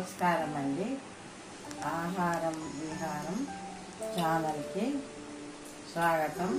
నమస్కారం అండి ఆహారం విహారం ఛానల్కి స్వాగతం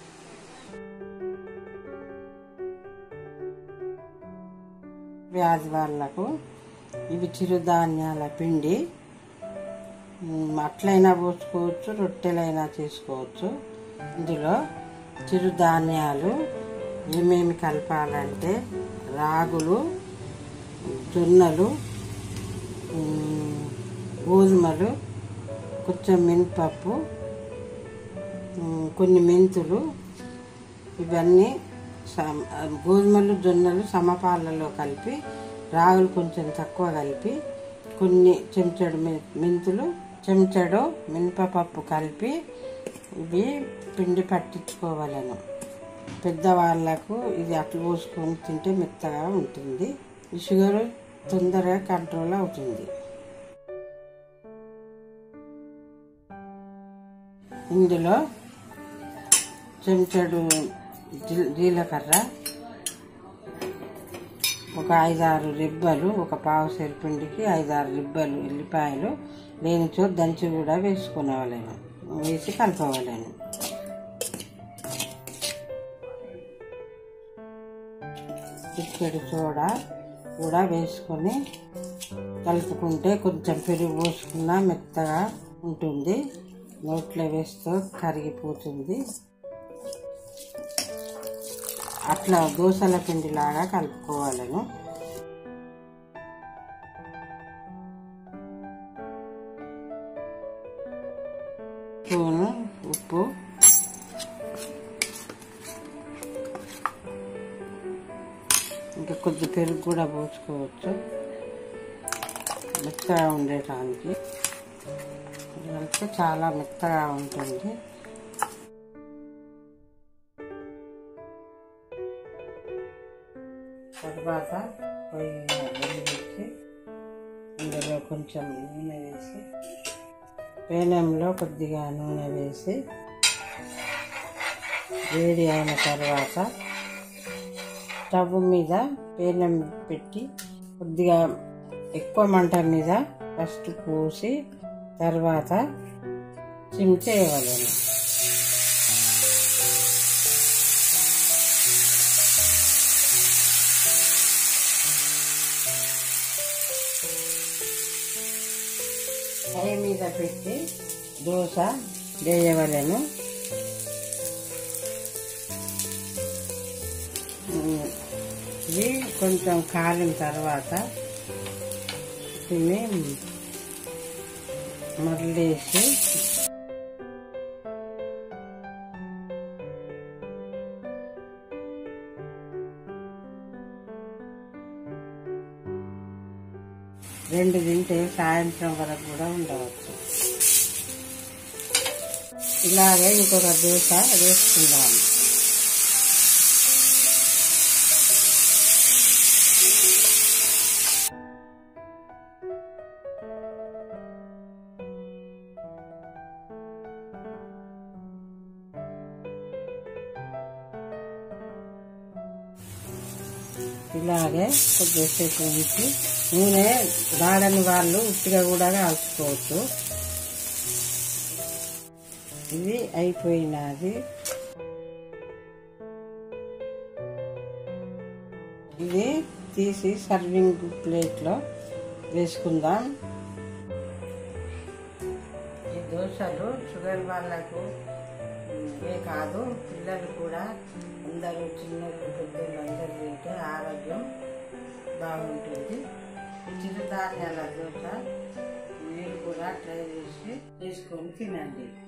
వ్యాధి వాళ్ళకు ఇవి చిరుధాన్యాల పిండి మ్, అట్లయినా పోసుకోవచ్చు రొట్టెలైనా చేసుకోవచ్చు ఇందులో చిరుధాన్యాలు ఏమేమి కలపాలంటే రాగులు జొన్నలు మ్, గోధుమలు కొంచెం మినపప్పు మ్, కొన్ని మెంతులు ఇవన్నీ సమ- గోధుమలు జొన్నలు సమపాలలో కలిపి రాగులు కొంచెం తక్కువ కలిపి కొన్ని చెంచాడు మె- మెంతులు చెంచాడు మినపప్పు కలిపి ఇవి పిండి పట్టించుకోవాలను పెద్దవాళ్ళకు ఇది అట్లు పోసుకొని తింటే మెత్తగా ఉంటుంది ఈ షుగర్ తొందరగా కంట్రోల్ అవుతుంది ఇందులో చెంచాడు జీ- జీలకర్ర ఒక ఐదారు రిబ్బలు ఒక పావు సెరిపిండికి ఐదారు రిబ్బలు ఎల్లిపాయలు లేనిచో దంచి కూడా వేసుకునేవాళ్ళను వేసి కలపవాలను చిక్కడి సోడా కూడా వేసుకొని కలుపుకుంటే కొంచెం పెరుగు పోసుకున్నా మెత్తగా ఉంటుంది నోట్లో వేస్తూ కరిగిపోతుంది అట్లా దోసల పిండిలాగా కలుపుకోవాలను స్పూను ఉప్పు ఇంకా కొద్ది పెరుగు కూడా పోసుకోవచ్చు మెత్తగా ఉండటానికి కలిపితే చాలా మెత్తగా ఉంటుంది తర్వాత పొయ్యి వెలిగించి అందులో కొంచెం నూనె వేసి పేనంలో కొద్దిగా నూనె వేసి వేడి అయిన తర్వాత స్టవ్ మీద పేనం పెట్టి కొద్దిగా ఎక్కువ మంట మీద ఫస్ట్ పోసి తర్వాత సిమ్ చేయవలను పొయ్యి మీద పెట్టి దోశ వేయవలను ఉమ్, ఇది కొంచెం కాలిన తర్వాత దీన్ని మరలేసి రెండు తింటే సాయంత్రం వరకు కూడా ఉండవచ్చు ఇలాగే ఇంకొక దోశ వేసుకుందాము ఇలాగే కొద్దిసేపు ఉంచి నూనె వాడని వాళ్ళు ఉట్టిగా కూడా కాల్చుకోవచ్చు ఇది అయిపోయినది ఇది తీసి సర్వింగ్ ప్లేట్లో వేసుకుందాం ఈ దోశలు షుగర్ వాళ్ళకు ఏ కాదు పిల్లలు కూడా అందరూ చిన్నలు పెద్దలు అందరూ తింటే ఆరోగ్యం బాగుంటుంది ఈ చిరుధాన్యాల దోశ మీరు కూడా ట్రై చేసి చేసుకొని తినండి